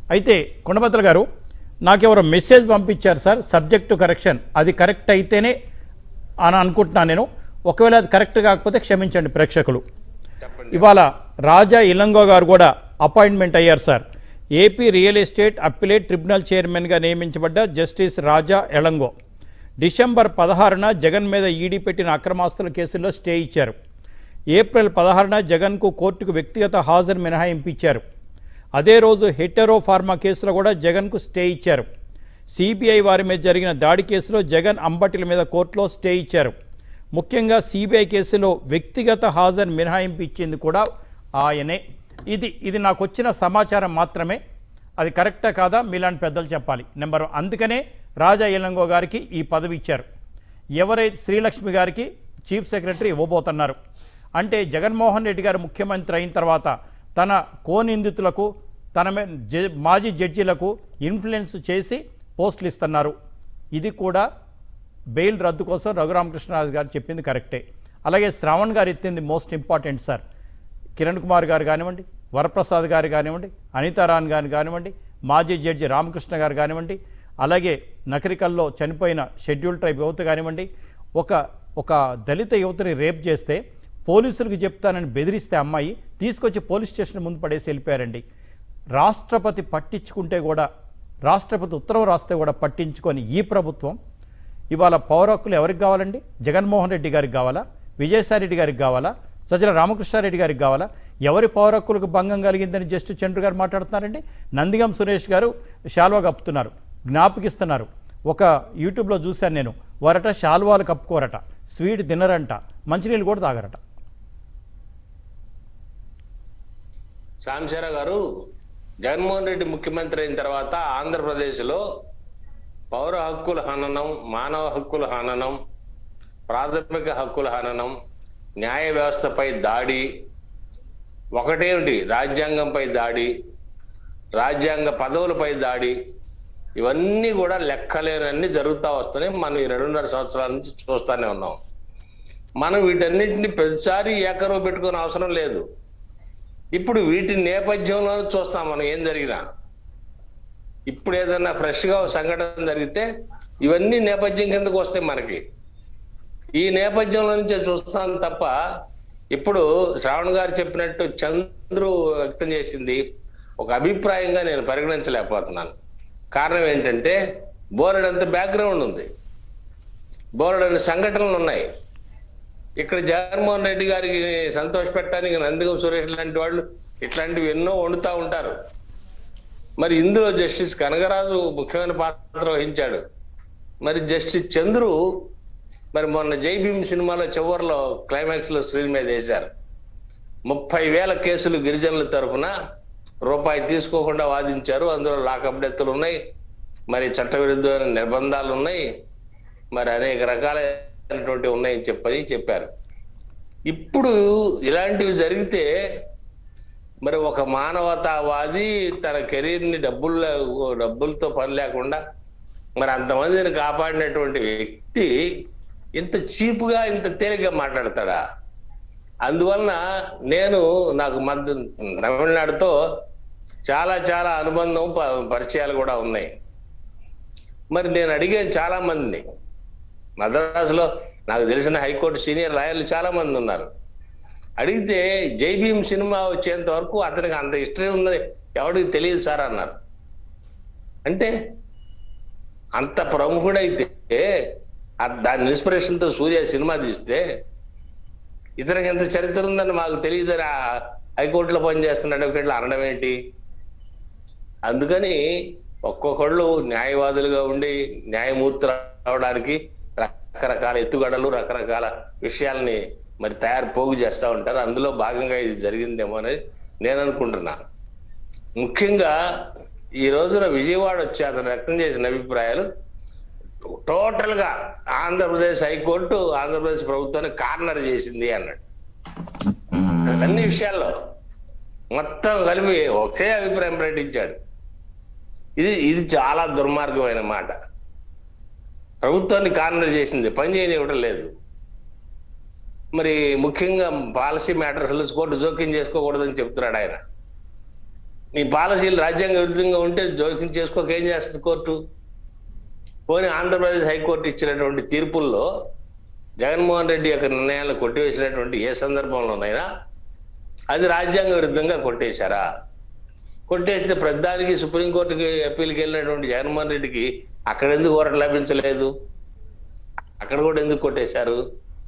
అయితే కొండభద్ర గారు నాకెవరో మెసేజ్ పంపించారు సార్ సబ్జెక్టు కరెక్షన్ అది కరెక్ట్ అయితేనే అని అనుకుంటున్నాను నేను ఒకవేళ అది కరెక్ట్ కాకపోతే క్షమించండి ప్రేక్షకులు ఇవాళ రాజా ఇలంగో గారు కూడా అపాయింట్మెంట్ అయ్యారు sir AP real estate appellate tribunal చైర్మన్గా నియమించబడ్డ జస్టిస్ రాజా ఎలంగో డిసెంబర్ పదహారున జగన్ మీద ఈడీ పెట్టిన అక్రమాస్తుల కేసుల్లో స్టే ఇచ్చారు ఏప్రిల్ పదహారున జగన్కు కోర్టుకు వ్యక్తిగత హాజరు మినహాయింపు ఇచ్చారు అదే రోజు హెటెరో ఫార్మా కేసులో కూడా జగన్కు స్టే ఇచ్చారు సిబిఐ వారి మీద జరిగిన దాడి కేసులో జగన్ అంబటిల మీద కోర్టులో స్టే ఇచ్చారు ముఖ్యంగా సిబిఐ కేసులో వ్యక్తిగత హాజరు మినహాయింపు ఇచ్చింది కూడా ఆయనే ఇది ఇది నాకు వచ్చిన సమాచారం మాత్రమే అది కరెక్టా కాదా మీలాంటి పెద్దలు చెప్పాలి నెంబర్ వన్. అందుకనే రాజా ఇలంగో గారికి ఈ పదవి ఇచ్చారు ఎవరైతే శ్రీలక్ష్మి గారికి చీఫ్ సెక్రటరీ ఇవ్వబోతున్నారు అంటే జగన్మోహన్ రెడ్డి గారు ముఖ్యమంత్రి అయిన తర్వాత తన కోనిందితులకు తన మే- జ- మాజీ జడ్జీలకు ఇన్ఫ్లుయెన్స్ చేసి పోస్టులు ఇస్తున్నారు ఇది కూడా బెయిల్ రద్దు కోసం రఘురామకృష్ణరాజు గారు చెప్పింది కరెక్టే అలాగే శ్రావణ్ గారు ఎత్తింది most important sir Kiran Kumar గారు కానివ్వండి వరప్రసాద్ గారు కానివ్వండి అనితారాన్ గారు కానివ్వండి మాజీ జడ్జి రామకృష్ణ గారు కానివ్వండి అలాగే నకరికల్లో చనిపోయిన షెడ్యూల్ ట్రైబ్ యువత కానివ్వండి ఒక ఒక దళిత యువతని రేప్ చేస్తే పోలీసులకు చెప్తానని బెదిరిస్తే అమ్మాయి తీసుకొచ్చి పోలీస్ స్టేషన్ ముందు పడేసి వెళ్ళిపోయారండి రాష్ట్రపతి పట్టించుకుంటే కూడా రాష్ట్రపతి ఉత్తరం రాస్తే కూడా పట్టించుకొని ఈ ప్రభుత్వం ఇవాళ పౌర హక్కులు ఎవరికి కావాలండి జగన్మోహన్ రెడ్డి గారికి కావాలా విజయసాయి రెడ్డి గారికి కావాలా సజ్జల రామకృష్ణారెడ్డి గారికి కావాలా ఎవరి పౌర హక్కులకు భంగం కలిగిందని జస్ట్ చంద్రు గారు మాట్లాడుతున్నారండి నందిగం సురేష్ గారు శాల్వా కప్పుతున్నారు జ్ఞాపకిస్తున్నారు ఒక యూట్యూబ్లో చూశాను నేను వారట శాల్వాలు కప్పుకోరట స్వీట్ తినరంట మంచినీళ్ళు కూడా తాగరట సాంశర గారు జగన్మోహన్ రెడ్డి ముఖ్యమంత్రి అయిన తర్వాత ఆంధ్రప్రదేశ్లో పౌర హక్కుల హననం మానవ హక్కుల హననం ప్రాథమిక హక్కుల హననం న్యాయ వ్యవస్థపై దాడి ఒకటేమిటి రాజ్యాంగంపై దాడి రాజ్యాంగ పదవులపై దాడి ఇవన్నీ కూడా లెక్కలేనన్ని జరుగుతూ వస్తున్నాయి మనం ఈ రెండున్నర సంవత్సరాల నుంచి చూస్తూనే ఉన్నాం మనం వీటన్నిటిని ప్రతిసారి ఏకరువు పెట్టుకునే అవసరం లేదు ఇప్పుడు వీటి నేపథ్యంలో చూస్తాం మనం ఏం జరిగినా ఇప్పుడు ఏదైనా ఫ్రెష్గా ఒక సంఘటన జరిగితే ఇవన్నీ నేపథ్యం కిందకు వస్తాయి మనకి ఈ నేపథ్యంలో నుంచే చూస్తాం తప్ప ఇప్పుడు శ్రావణ్ గారు చెప్పినట్టు చంద్రు వ్యక్తం చేసింది ఒక అభిప్రాయంగా నేను పరిగణించలేకపోతున్నాను కారణం ఏంటంటే బోలెడంత బ్యాక్గ్రౌండ్ ఉంది బోలెడన్ని సంఘటనలు ఉన్నాయి ఇక్కడ జగన్మోహన్ రెడ్డి గారికి సంతోష పెట్టడానికి నందిగం సురేష్ లాంటి వాళ్ళు ఇట్లాంటివి ఎన్నో వండుతూ ఉంటారు మరి ఇందులో జస్టిస్ కనగరాజు ముఖ్యమైన పాత్ర వహించాడు మరి జస్టిస్ చంద్రు మరి మొన్న జై భీమ్ సినిమాలో చివరిలో క్లైమాక్స్ లో స్క్రీన్ మీద వేశారు ముప్పై వేల కేసులు గిరిజనుల తరఫున రూపాయి తీసుకోకుండా వాదించారు అందులో లాకప్ డెత్తులు ఉన్నాయి మరి చట్టవిరుద్ధమైన నిర్బంధాలు ఉన్నాయి మరి అనేక రకాలైనటువంటి ఉన్నాయని చెప్పని చెప్పారు ఇప్పుడు ఇలాంటివి జరిగితే మరి ఒక మానవతావాది తన కెరీర్ని డబ్బుల్లో డబ్బులతో పని లేకుండా మరి అంతమందిని కాపాడినటువంటి వ్యక్తి ఇంత చీపుగా ఇంత తేలిగ్గా మాట్లాడతాడా అందువలన నేను నాకు మధ్య తమిళనాడుతో చాలా చాలా అనుబంధం ప- పరిచయాలు కూడా ఉన్నాయి మరి నేను అడిగాను చాలా మందిని మద్రాసులో నాకు తెలిసిన హైకోర్టు సీనియర్ లాయర్లు చాలా మంది ఉన్నారు అడిగితే జై భీమ్ సినిమా వచ్చేంత వరకు అతనికి అంత హిస్టరీ ఉందని ఎవరికి తెలియదు సార్ అన్నారు అంటే అంత ప్రముఖుడైతే ఆ దాని ఇన్స్పిరేషన్ తో సూర్య సినిమా తీస్తే ఇతనికి ఎంత చరిత్ర ఉందని మాకు తెలియదని ఆ హైకోర్టులో పనిచేస్తున్న అడ్వకేట్లు అనడం ఏంటి అందుకని ఒక్కొక్కళ్ళు న్యాయవాదులుగా ఉండి న్యాయమూర్తులు అవడానికి రకరకాల ఎత్తుగడలు రకరకాల విషయాల్ని మరి తయారు పోగు చేస్తూ ఉంటారు అందులో భాగంగా ఇది జరిగిందేమో అని నేను అనుకుంటున్నా ముఖ్యంగా ఈ రోజున విజయవాడ వచ్చి అతను వ్యక్తం చేసిన అభిప్రాయాలు టోటల్ గా ఆంధ్రప్రదేశ్ హైకోర్టు ఆంధ్రప్రదేశ్ ప్రభుత్వాన్ని కార్నర్ చేసింది అన్నాడు అన్ని విషయాల్లో మొత్తం కలిపి ఒకే అభిప్రాయం ప్రకటించాడు ఇది ఇది చాలా దుర్మార్గమైన మాట ప్రభుత్వాన్ని కార్నర్ చేసింది పని చేయనివ్వడం లేదు మరి ముఖ్యంగా పాలసీ మ్యాటర్స్ కోర్టు జోక్యం చేసుకోకూడదని చెప్తున్నాడు ఆయన నీ పాలసీలు రాజ్యాంగ విరుద్ధంగా ఉంటే జోక్యం చేసుకోక ఏం చేస్తుంది కోర్టు పోనీ ఆంధ్రప్రదేశ్ హైకోర్టు ఇచ్చినటువంటి తీర్పుల్లో జగన్మోహన్ రెడ్డి యొక్క నిర్ణయాలు కొట్టివేసినటువంటి ఏ సందర్భంలోనైనా అది రాజ్యాంగ విరుద్ధంగా కొట్టేశారా కొట్టేస్తే ప్రధానికి సుప్రీంకోర్టుకి అప్పీల్కి వెళ్ళినటువంటి జగన్మోహన్ రెడ్డికి అక్కడ ఎందుకు ఊరట లభించలేదు అక్కడ కూడా ఎందుకు కొట్టేశారు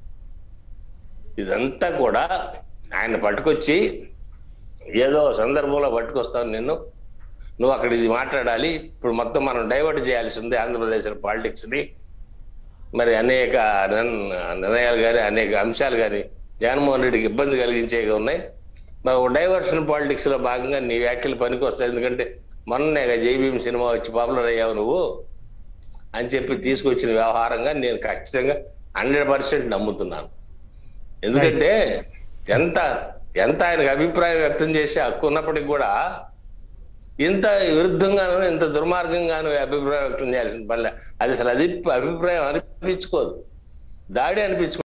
ఇదంతా కూడా ఆయన పట్టుకొచ్చి ఏదో సందర్భంలో పట్టుకొస్తాను నిన్ను నువ్వు అక్కడ ఇది మాట్లాడాలి ఇప్పుడు మొత్తం మనం డైవర్ట్ చేయాల్సి ఉంది ఆంధ్రప్రదేశ్ పాలిటిక్స్ ని మరి అనేక నిర్ణ- నిర్ణయాలు కానీ అనేక అంశాలు కానీ జగన్మోహన్ రెడ్డికి ఇబ్బంది కలిగించేవి ఉన్నాయి మరి ఒక డైవర్షన్ పాలిటిక్స్ లో భాగంగా నీ వ్యాఖ్యలు పనికి వస్తాయి ఎందుకంటే మొన్నే జైభీం సినిమా వచ్చి పాపులర్ అయ్యావు నువ్వు అని చెప్పి తీసుకొచ్చిన వ్యవహారంగా నేను ఖచ్చితంగా హండ్రెడ్ పర్సెంట్ నమ్ముతున్నాను ఎందుకంటే ఎంత ఎంత ఆయనకు అభిప్రాయం వ్యక్తం చేసే హక్కు ఉన్నప్పటికీ కూడా ఇంత విరుద్ధంగాను ఇంత దుర్మార్గంగాను అభిప్రాయం వ్యక్తం చేయాల్సిన పని లే. అది అసలు అది అభిప్రాయం అనిపించుకోదు దాడి అనిపించుకో